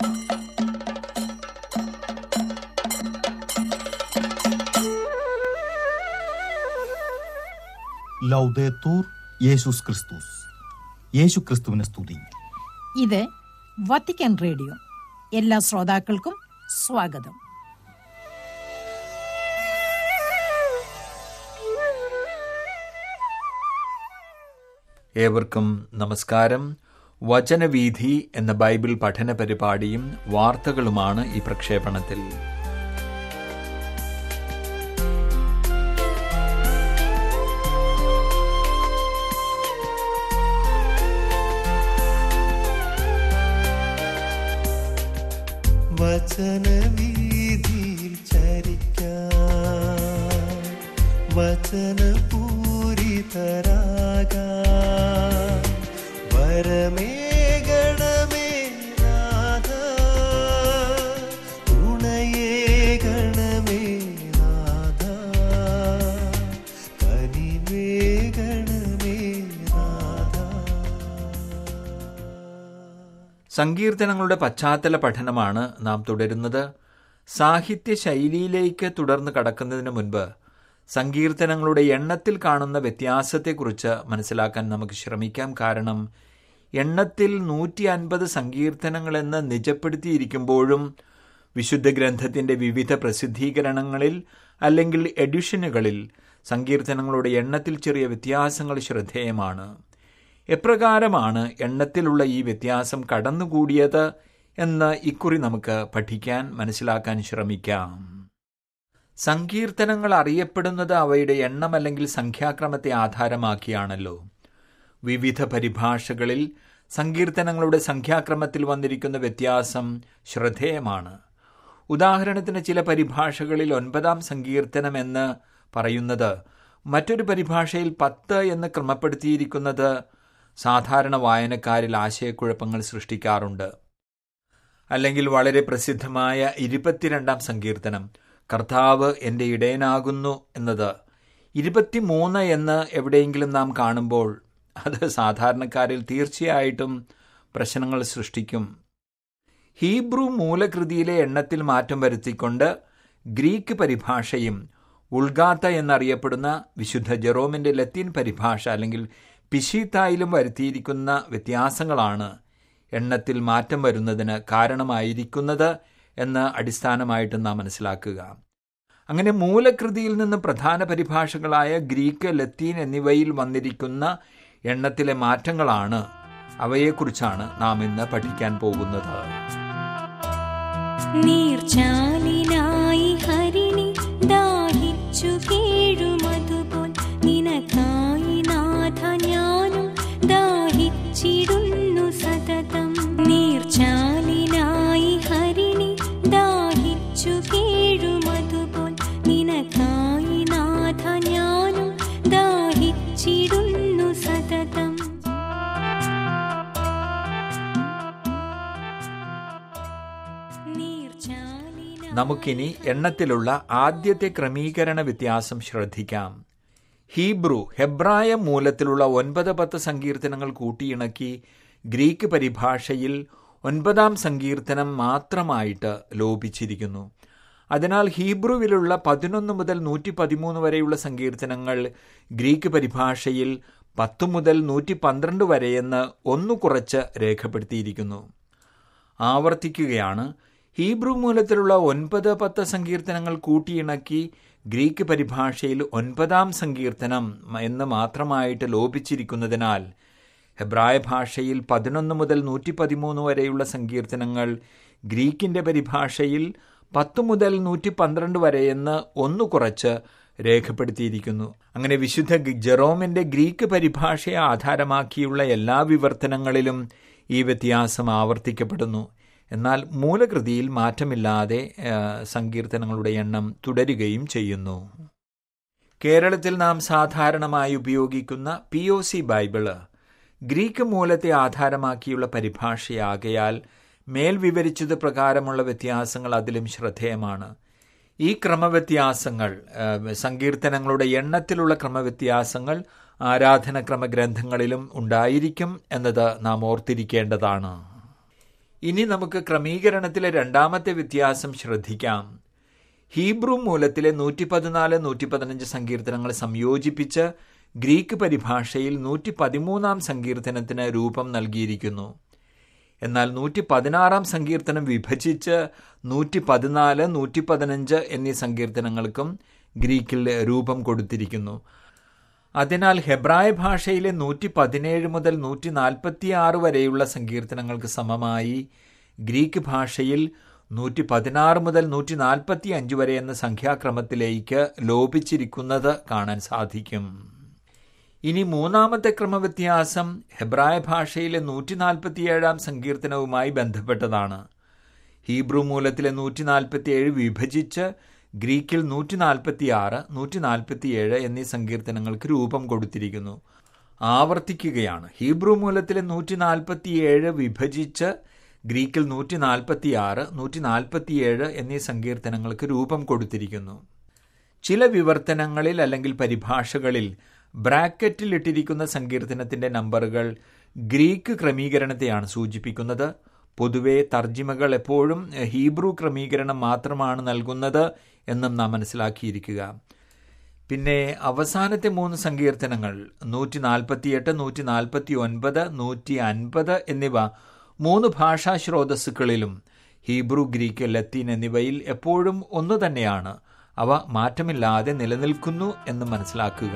ലൗദേത്തൂർ യേശുസ് ക്രിസ്തുസ് യേശു ക്രിസ്തുവിനെ സ്തുതി ഇത് വത്തിക്കാൻ റേഡിയോ എല്ലാ ശ്രോതാക്കൾക്കും സ്വാഗതം ഏവർക്കും നമസ്കാരം വചനവീഥി എന്ന ബൈബിൾ പഠന പരിപാടിയും വാർത്തകളുമാണ് ഈ പ്രക്ഷേപണത്തിൽ വചനവീതിയിൽ ചരിക്കാൻ വചനപൂരിതരാകാൻ വരമേകണമേ നാഥ തുണയേകണമേ നാഥ കനിവേകണമേ നാഥ സങ്കീർത്തനങ്ങളുടെ പശ്ചാത്തല പഠനമാണ് നാം തുടരുന്നത് സാഹിത്യ ശൈലിയിലേക്ക് തുടർന്ന് കടക്കുന്നതിന് മുൻപ് സങ്കീർത്തനങ്ങളുടെ എണ്ണത്തിൽ കാണുന്ന വ്യത്യാസത്തെക്കുറിച്ച് മനസ്സിലാക്കാൻ നമുക്ക് ശ്രമിക്കാം കാരണം എണ്ണത്തിൽ നൂറ്റി അൻപത് സങ്കീർത്തനങ്ങളെന്ന് നിജപ്പെടുത്തിയിരിക്കുമ്പോഴും വിശുദ്ധ ഗ്രന്ഥത്തിന്റെ വിവിധ പ്രസിദ്ധീകരണങ്ങളിൽ അല്ലെങ്കിൽ എഡിഷനുകളിൽ സങ്കീർത്തനങ്ങളുടെ എണ്ണത്തിൽ ചെറിയ വ്യത്യാസങ്ങൾ ശ്രദ്ധേയമാണ് എപ്രകാരമാണ് എണ്ണത്തിലുള്ള ഈ വ്യത്യാസം കടന്നുകൂടിയത് എന്ന് ഇക്കുറി നമുക്ക് പഠിക്കാൻ മനസ്സിലാക്കാൻ ശ്രമിക്കാം സങ്കീർത്തനങ്ങൾ അറിയപ്പെടുന്നത് അവയുടെ എണ്ണം അല്ലെങ്കിൽ സംഖ്യാക്രമത്തെ ആധാരമാക്കിയാണല്ലോ വിവിധ പരിഭാഷകളിൽ സങ്കീർത്തനങ്ങളുടെ സംഖ്യാക്രമത്തിൽ വന്നിരിക്കുന്ന വ്യത്യാസം ശ്രദ്ധേയമാണ് ഉദാഹരണത്തിന് ചില പരിഭാഷകളിൽ ഒൻപതാം സങ്കീർത്തനം എന്ന് പറയുന്നത് മറ്റൊരു പരിഭാഷയിൽ പത്ത് എന്ന് ക്രമപ്പെടുത്തിയിരിക്കുന്നത് സാധാരണ വായനക്കാരിൽ ആശയക്കുഴപ്പങ്ങൾ സൃഷ്ടിക്കാറുണ്ട് അല്ലെങ്കിൽ വളരെ പ്രസിദ്ധമായ ഇരുപത്തിരണ്ടാം സങ്കീർത്തനം കർത്താവ് എൻ്റെ ഇടയനാകുന്നു എന്നത് ഇരുപത്തിമൂന്ന് എന്ന് എവിടെയെങ്കിലും നാം കാണുമ്പോൾ അത് സാധാരണക്കാരിൽ തീർച്ചയായിട്ടും പ്രശ്നങ്ങൾ സൃഷ്ടിക്കും ഹീബ്രു മൂലകൃതിയിലെ എണ്ണത്തിൽ മാറ്റം വരുത്തിക്കൊണ്ട് ഗ്രീക്ക് പരിഭാഷയും ഉൾഗാത്ത എന്നറിയപ്പെടുന്ന വിശുദ്ധ ജെറോമിന്റെ ലത്തീൻ പരിഭാഷ അല്ലെങ്കിൽ പിഷീത്തായിലും വരുത്തിയിരിക്കുന്ന വ്യത്യാസങ്ങളാണ് എണ്ണത്തിൽ മാറ്റം വരുന്നതിന് കാരണമായിരിക്കുന്നത് എന്ന് അടിസ്ഥാനമായിട്ട് നാം മനസ്സിലാക്കുക അങ്ങനെ മൂലകൃതിയിൽ നിന്ന് പ്രധാന പരിഭാഷകളായ ഗ്രീക്ക് ലത്തീൻ എന്നിവയിൽ വന്നിരിക്കുന്ന എണ്ണത്തിലെ മാറ്റങ്ങളാണ് അവയെക്കുറിച്ചാണ് നാം ഇന്ന് പഠിക്കാൻ പോകുന്നത് നീർച്ചാലിനായി ഹരിണി ദാഹിച്ചു കേഴുമതുപോൽ നിനക്കായി നാഥ ഞാനും ദാഹിച്ചിടുന്നു സതതം നീർച്ചാലിനായി ഹരിണി ദാഹിച്ചു കേഴുമതുപോൽ നിനക്കായി നാഥ ഞാനും ദാഹിച്ചിടുന്നു സതതം നീർച്ചാലിനായി നമുക്കിനി എണ്ണത്തിലുള്ള ആദ്യത്തെ ക്രമീകരണ വ്യത്യാസം ശ്രദ്ധിക്കാം ഹീബ്രു ഹെബ്രായ മൂലത്തിലുള്ള ഒൻപത് പത്ത് സങ്കീർത്തനങ്ങൾ കൂട്ടിയിണക്കി ഗ്രീക്ക് പരിഭാഷയിൽ ഒൻപതാം സങ്കീർത്തനം മാത്രമായിട്ട് ലോപിച്ചിരിക്കുന്നു അതിനാൽ ഹീബ്രുവിലുള്ള പതിനൊന്ന് മുതൽ നൂറ്റി പതിമൂന്ന് വരെയുള്ള സങ്കീർത്തനങ്ങൾ ഗ്രീക്ക് പരിഭാഷയിൽ പത്ത് മുതൽ നൂറ്റി പന്ത്രണ്ട് വരെയെന്ന് ഒന്നു കുറച്ച് രേഖപ്പെടുത്തിയിരിക്കുന്നു ആവർത്തിക്കുകയാണ് ഹീബ്രു മൂലത്തിലുള്ള ഒൻപത് പത്ത് സങ്കീർത്തനങ്ങൾ കൂട്ടിയിണക്കി ഗ്രീക്ക് പരിഭാഷയിൽ ഒൻപതാം സങ്കീർത്തനം എന്ന് മാത്രമായിട്ട് ലോപിച്ചിരിക്കുന്നതിനാൽ ഹെബ്രായ ഭാഷയിൽ പതിനൊന്ന് മുതൽ നൂറ്റി പതിമൂന്ന് വരെയുള്ള സങ്കീർത്തനങ്ങൾ ഗ്രീക്കിന്റെ പരിഭാഷയിൽ പത്ത് മുതൽ നൂറ്റി പന്ത്രണ്ട് വരെയെന്ന് ഒന്നു കുറച്ച് രേഖപ്പെടുത്തിയിരിക്കുന്നു അങ്ങനെ വിശുദ്ധ ജെറോമിന്റെ ഗ്രീക്ക് പരിഭാഷയെ ആധാരമാക്കിയുള്ള എല്ലാ വിവർത്തനങ്ങളിലും ഈ വ്യത്യാസം ആവർത്തിക്കപ്പെടുന്നു എന്നാൽ മൂലകൃതിയിൽ മാറ്റമില്ലാതെ ആ, സങ്കീർത്തനങ്ങളുടെ എണ്ണം തുടരുകയും ചെയ്യുന്നു കേരളത്തിൽ നാം സാധാരണമായി ഉപയോഗിക്കുന്ന P O C Bible Greek മൂലത്തെ ആധാരമാക്കിയുള്ള പരിഭാഷയാകയാൽ മേൽ വിവരിച്ചത് പ്രകാരമുള്ള വ്യത്യാസങ്ങൾ അതിലും ശ്രദ്ധേയമാണ് ഈ ക്രമവ്യത്യാസങ്ങൾ ആ, സങ്കീർത്തനങ്ങളുടെ എണ്ണത്തിലുള്ള ക്രമവ്യത്യാസങ്ങൾ ആരാധനക്രമ ഗ്രന്ഥങ്ങളിലും ഉണ്ടായിരിക്കും എന്നത് നാം ഓർത്തിരിക്കേണ്ടതാണ് ഇനി നമുക്ക് ക്രമീകരണത്തിലെ രണ്ടാമത്തെ വ്യത്യാസം ശ്രദ്ധിക്കാം ഹീബ്രു മൂലത്തിലെ നൂറ്റി പതിനാല് നൂറ്റി പതിനഞ്ച് സങ്കീർത്തനങ്ങൾ സംയോജിപ്പിച്ച് ഗ്രീക്ക് പരിഭാഷയിൽ നൂറ്റി പതിമൂന്നാം സങ്കീർത്തനത്തിന് രൂപം നൽകിയിരിക്കുന്നു എന്നാൽ നൂറ്റി പതിനാറാം സങ്കീർത്തനം വിഭജിച്ച് നൂറ്റി പതിനാല് നൂറ്റി പതിനഞ്ച് എന്നീ സങ്കീർത്തനങ്ങൾക്കും ഗ്രീക്കിൽ രൂപം കൊടുത്തിരിക്കുന്നു അതിനാൽ ഹെബ്രായ ഭാഷയിലെ നൂറ്റി പതിനേഴ് മുതൽ നൂറ്റി നാൽപ്പത്തി ആറ് വരെയുള്ള സങ്കീർത്തനങ്ങൾക്ക് സമമായി ഗ്രീക്ക് ഭാഷയിൽ നൂറ്റി പതിനാറ് മുതൽ നൂറ്റി നാൽപ്പത്തി അഞ്ച് വരെ എന്ന സംഖ്യാക്രമത്തിലേക്ക് ലോപിച്ചിരിക്കുന്നത് കാണാൻ സാധിക്കും ഇനി മൂന്നാമത്തെ ക്രമവ്യത്യാസം ഹെബ്രായ ഭാഷയിലെ നൂറ്റി നാൽപ്പത്തിയേഴാം സങ്കീർത്തനവുമായി ബന്ധപ്പെട്ടതാണ് ഹീബ്രു മൂലത്തിലെ നൂറ്റി നാൽപ്പത്തിയേഴ് വിഭജിച്ച് ഗ്രീക്കിൽ നൂറ്റി നാൽപ്പത്തിയാറ് നൂറ്റി നാൽപ്പത്തിയേഴ് എന്നീ സങ്കീർത്തനങ്ങൾക്ക് രൂപം കൊടുത്തിരിക്കുന്നു ആവർത്തിക്കുകയാണ് ഹീബ്രു മൂലത്തിലെ നൂറ്റി നാൽപ്പത്തിയേഴ് വിഭജിച്ച് ഗ്രീക്കിൽ നൂറ്റി നാൽപ്പത്തിയാറ് നൂറ്റി നാൽപ്പത്തിയേഴ് എന്നീ സങ്കീർത്തനങ്ങൾക്ക് രൂപം കൊടുത്തിരിക്കുന്നു ചില വിവർത്തനങ്ങളിൽ അല്ലെങ്കിൽ പരിഭാഷകളിൽ ബ്രാക്കറ്റിൽ ഇട്ടിരിക്കുന്ന സങ്കീർത്തനത്തിന്റെ നമ്പറുകൾ ഗ്രീക്ക് ക്രമീകരണത്തെയാണ് സൂചിപ്പിക്കുന്നത് പൊതുവെ തർജിമകൾ എപ്പോഴും ഹീബ്രു ക്രമീകരണം മാത്രമാണ് നൽകുന്നത് എന്നും നാം മനസ്സിലാക്കിയിരിക്കുക പിന്നെ അവസാനത്തെ മൂന്ന് സങ്കീർത്തനങ്ങൾ നൂറ്റി നാൽപ്പത്തിയെട്ട് നൂറ്റി നാൽപ്പത്തി ഒൻപത് നൂറ്റി അൻപത് എന്നിവ മൂന്ന് ഭാഷാ സ്രോതസ്സുകളിലും ഹീബ്രു ഗ്രീക്ക് ലത്തീൻ എന്നിവയിൽ എപ്പോഴും ഒന്നു തന്നെയാണ് അവ മാറ്റമില്ലാതെ നിലനിൽക്കുന്നു എന്ന് മനസ്സിലാക്കുക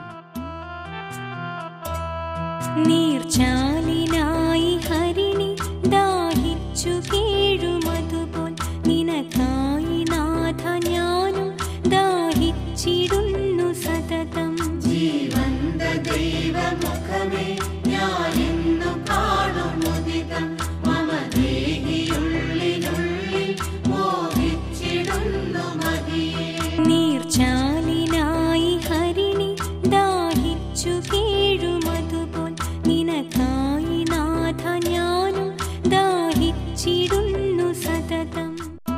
നീർച്ചാലിനായി ഹരിണി ദാഹിച്ചു കേഴുമതുപോൽ നിനക്കായി നാഥ ഞാനും ദാഹിച്ചിടുന്നു സതതം നീർച്ചാലിനായി ഹരിണി ദാഹിച്ചു കേഴുമതുപോൽ നിനക്കായി നാഥ ഞാനും ദാഹിച്ചിടുന്നു സതതം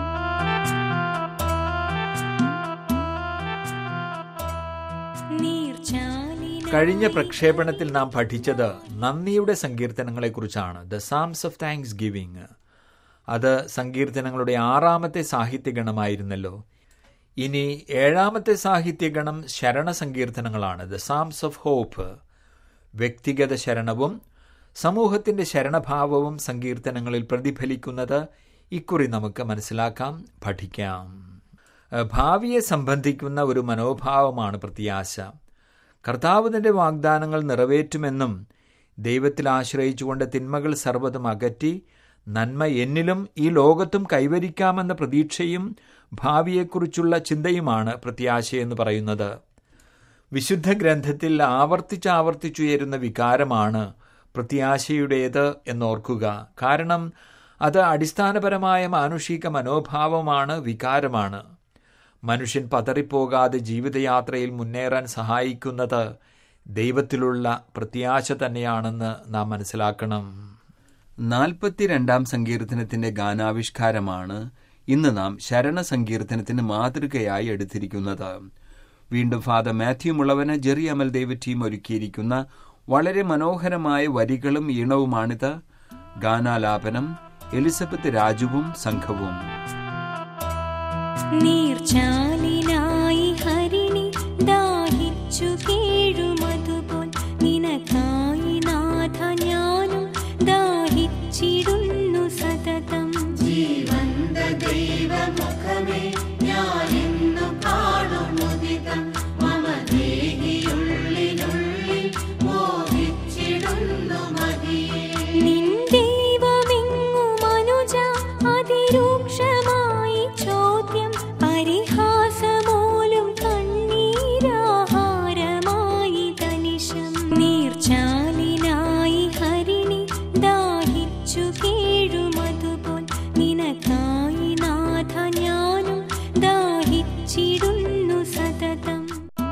നീർച്ചാലിനായി കഴിഞ്ഞ പ്രക്ഷേപണത്തിൽ നാം പഠിച്ചത് നന്ദിയുടെ സങ്കീർത്തനങ്ങളെക്കുറിച്ചാണ് the psalms of thanksgiving അത് സങ്കീർത്തനങ്ങളുടെ ആറാമത്തെ സാഹിത്യഗണമായിരുന്നല്ലോ ഇനി ഏഴാമത്തെ സാഹിത്യഗണം ശരണ സങ്കീർത്തനങ്ങളാണ് ദ സാംസ് ഓഫ് ഹോപ്പ് വ്യക്തിഗത ശരണവും സമൂഹത്തിന്റെ ശരണഭാവവും സങ്കീർത്തനങ്ങളിൽ പ്രതിഫലിക്കുന്നത് ഇക്കുറി നമുക്ക് മനസ്സിലാക്കാം പഠിക്കാം ഏഹ് ഭാവിയെ സംബന്ധിക്കുന്ന ഒരു മനോഭാവമാണ് പ്രത്യാശ കർത്താവ് തന്റെ വാഗ്ദാനങ്ങൾ നിറവേറ്റുമെന്നും ദൈവത്തിൽ ആശ്രയിച്ചുകൊണ്ട് തിന്മകൾ സർവ്വതും അകറ്റി നന്മ എന്നിലും ഈ ലോകത്തും കൈവരിക്കാമെന്ന പ്രതീക്ഷയും ഭാവിയെക്കുറിച്ചുള്ള ചിന്തയുമാണ് പ്രത്യാശയെന്ന് പറയുന്നത് വിശുദ്ധ ഗ്രന്ഥത്തിൽ ആവർത്തിച്ചാവർത്തിച്ചുയരുന്ന വികാരമാണ് പ്രത്യാശയുടേത് എന്നോർക്കുക കാരണം അത് അടിസ്ഥാനപരമായ മാനുഷിക മനോഭാവമാണ് വികാരമാണ് മനുഷ്യൻ പതറിപ്പോകാതെ ജീവിതയാത്രയിൽ മുന്നേറാൻ സഹായിക്കുന്നത് ദൈവത്തിലുള്ള പ്രത്യാശ തന്നെയാണെന്ന് നാം മനസ്സിലാക്കണം നാൽപ്പത്തിരണ്ടാം സങ്കീർത്തനത്തിന്റെ ഗാനാവിഷ്കാരമാണ് ഇന്ന് നാം ശരണ സങ്കീർത്തനത്തിന് മാതൃകയായി എടുത്തിരിക്കുന്നത് വീണ്ടും ഫാദർ മാത്യു മുളവന് ജെറി അമൽ ദേവ് ടീം ഒരുക്കിയിരിക്കുന്ന വളരെ മനോഹരമായ വരികളും ഈണവുമാണിത് ഗാനാലാപനം എലിസബത്ത് രാജുവും സംഘവും നീർച്ചാലിനായി ഹരിണി ദാഹിച്ചു കേഴുമതുപോൽ നിനക്കായി നാഥ ഞാനും ദാഹിച്ചിടുന്നു സതതം നിൻ ദൈവമെങ്ങു മനുജ അതിരൂക്ഷമായി ചോദ്യം പരിഹാസമൂലം കണ്ണീരാഹാരമായി തനിശം നീർച്ചാലിനായി ഹരിണി ദാഹിച്ചു കേഴുമതുപോൽ നിനക്കായി നാഥ ഞാനും ദാഹിച്ചിടുന്നു സതതം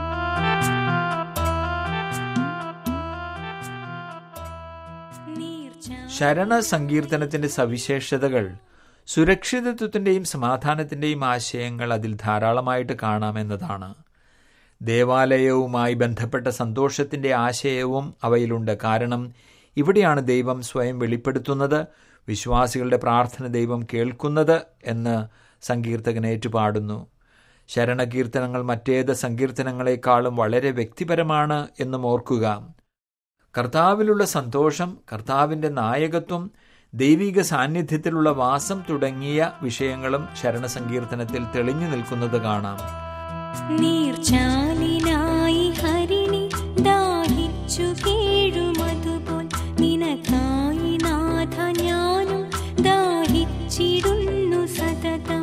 നീർച്ചാ ശരണ സങ്കീർത്തനത്തിന്റെ സവിശേഷതകൾ സുരക്ഷിതത്വത്തിന്റെയും സമാധാനത്തിന്റെയും ആശയങ്ങൾ അതിൽ ധാരാളമായിട്ട് കാണാമെന്നതാണ് ദേവാലയവുമായി ബന്ധപ്പെട്ട സന്തോഷത്തിന്റെ ആശയവും അവയിലുണ്ട് കാരണം ഇവിടെയാണ് ദൈവം സ്വയം വെളിപ്പെടുത്തുന്നത് വിശ്വാസികളുടെ പ്രാർത്ഥന ദൈവം കേൾക്കുന്നത് എന്ന് സങ്കീർത്തകൻ ഏറ്റുപാടുന്നു ശരണകീർത്തനങ്ങൾ മറ്റേത് സങ്കീർത്തനങ്ങളെക്കാളും വളരെ വ്യക്തിപരമാണ് എന്നും ഓർക്കുക കർത്താവിലുള്ള സന്തോഷം കർത്താവിൻ്റെ നായകത്വം ദൈവിക സാന്നിധ്യത്തിലുള്ള വാസം തുടങ്ങിയ വിഷയങ്ങളും ശരണസങ്കീർത്തനത്തിൽ തെളിഞ്ഞു നിൽക്കുന്നത് കാണാം നീർച്ചാലിനായി ഹരിണി ദാഹിച്ചു കേഴുമതുപോൽ നിനക്കായി നാഥ ഞാനും ദാഹിച്ചിടുന്നു സതതം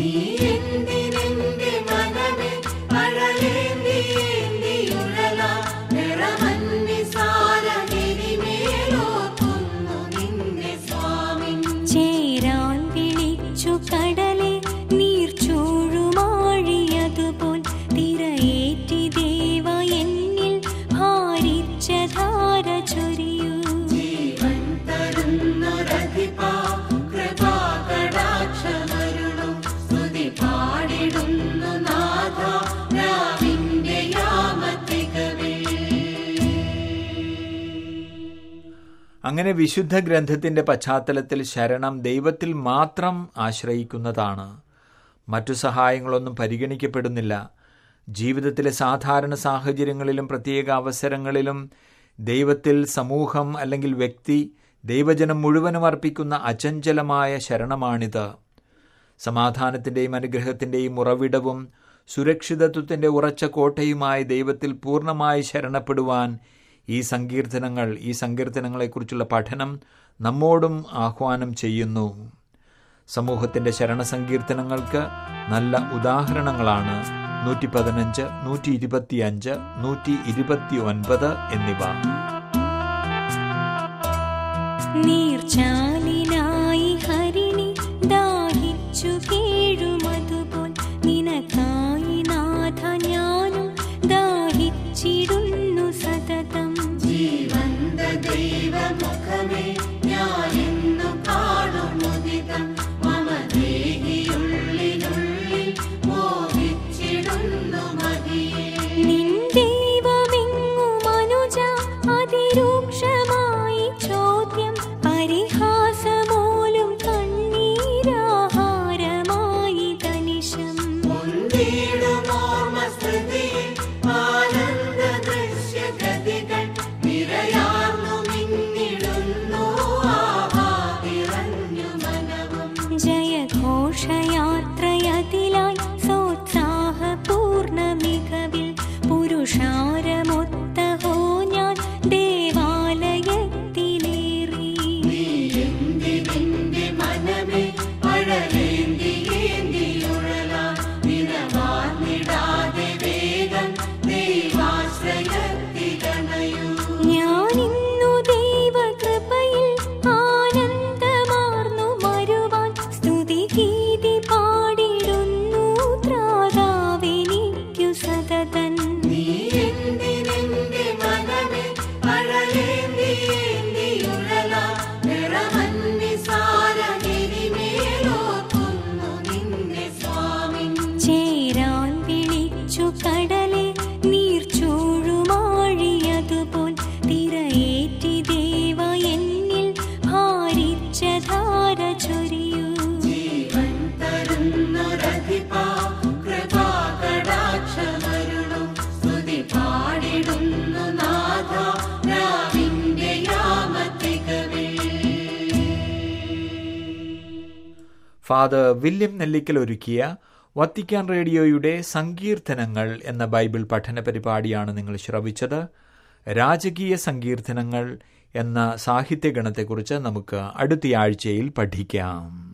ചേരാൻ വിളിച്ചു കടലെ നീർച്ചൂഴുമാഴിയതുപോൽ തിരയേറ്റി ദേവ എന്നിൽ ഭാരിച്ച ധാര ചൊരിയൂ അങ്ങനെ വിശുദ്ധ ഗ്രന്ഥത്തിന്റെ പശ്ചാത്തലത്തിൽ ശരണം ദൈവത്തിൽ മാത്രം ആശ്രയിക്കുന്നതാണ് മറ്റു സഹായങ്ങളൊന്നും പരിഗണിക്കപ്പെടുന്നില്ല ജീവിതത്തിലെ സാധാരണ സാഹചര്യങ്ങളിലും പ്രത്യേക അവസരങ്ങളിലും ദൈവത്തിൽ സമൂഹം അല്ലെങ്കിൽ വ്യക്തി ദൈവജനം മുഴുവനും അർപ്പിക്കുന്ന അചഞ്ചലമായ ശരണമാണിത് സമാധാനത്തിൻ്റെയും അനുഗ്രഹത്തിൻ്റെയും ഉറവിടവും സുരക്ഷിതത്വത്തിൻ്റെ ഉറച്ച കോട്ടയുമായ ദൈവത്തിൽ പൂർണ്ണമായി ശരണപ്പെടുവാൻ ഈ സങ്കീർത്തനങ്ങൾ ഈ സങ്കീർത്തനങ്ങളെക്കുറിച്ചുള്ള പഠനം നമ്മോടും ആഹ്വാനം ചെയ്യുന്നു സമൂഹത്തിൻ്റെ ശരണസങ്കീർത്തനങ്ങൾക്ക് നല്ല ഉദാഹരണങ്ങളാണ് നൂറ്റി പതിനഞ്ച് നൂറ്റി ഇരുപത്തിയഞ്ച് നൂറ്റി ഇരുപത്തി ഒൻപത് എന്നിവ നീർച്ചാലിനായി ഹരിണി ദാഹിച്ചു കേഴുമതുപോൽ നിനക്കായി നാഥ ഞാനും ദാഹിച്ചിടുന്നു സതതം നിൻ ദൈവമെങ്ങു മനുജ അതിരൂക്ഷമായി ചോദ്യം പരിഹാസമോലും കണ്ണീരാഹാരമായി തനിശം ജയഘോഷയാത്രയതിലായി സോത്സാഹപൂർണ്ണ മികവിൽ പുരുഷാരമൊത്തഹോ ഞാൻ ദേവാലയത്തിലേറി ഞാനിന്നു ദൈവകൃപയിൽ ആനന്ദമാർന്നു വരുവാൻ സ്തുതിഗീതി പാടിടുന്നു ത്രാതാവെനിക്കു സതതൻ ചേരാൻ വിളിച്ചു കടലെ നീർച്ചൂഴുമാഴിയതുപോൽ തിരയേറ്റി ദേവ എന്നിൽ ഭാരിച്ച ധാര ചൊരിയൂ ഫാദർ വില്യം നെല്ലിക്കൽ ഒരുക്കിയ വത്തിക്കാൻ റേഡിയോയുടെ സങ്കീർത്തനങ്ങൾ എന്ന ബൈബിൾ പഠന പരിപാടിയാണ് നിങ്ങൾ ശ്രവിച്ചത് രാജകീയ സങ്കീർത്തനങ്ങൾ എന്ന സാഹിത്യഗണത്തെക്കുറിച്ച് നമുക്ക് അടുത്തയാഴ്ചയിൽ പഠിക്കാം